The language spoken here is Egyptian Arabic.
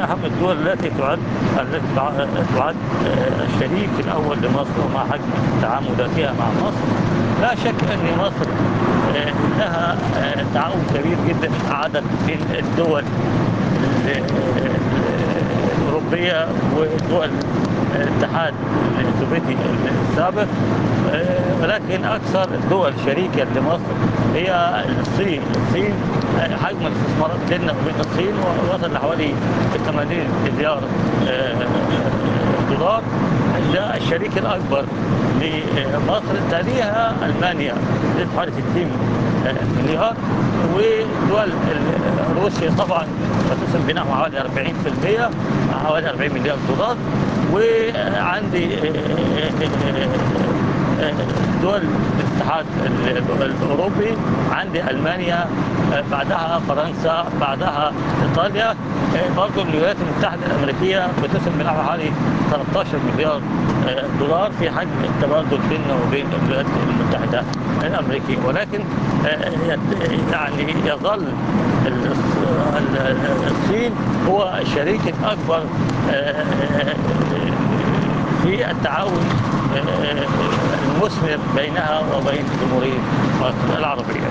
أهم الدول التي تعد التي تعد الشريك الأول لمصر ومع حجم تعاملاتها مع مصر لا شك أن مصر لها تعاون كبير جدا عدد من الدول الأوروبية ودول الاتحاد السوفيتي السابق ولكن أكثر الدول شريكا لمصر هي الصين الصين حجم الاستثمارات بيننا وبين الصين وصل لحوالي 80 مليار دولار ده الشريك الأكبر لمصر تليها ألمانيا حوالي 60 مليار ودول روسيا طبعا بتسهم بنحو حوالي 40% حوالي 40 مليار دولار وعندي دول الاتحاد الاوروبي عندي المانيا بعدها فرنسا بعدها ايطاليا برضه الولايات المتحده الامريكيه بتسهم بنحو حوالي 13 مليار دولار في حجم التبادل بيننا وبين الولايات المتحده الامريكيه ولكن يعني يظل الصين هو الشريك الاكبر في التعاون المثمر بينها وبين جمهوريه مصر العربيه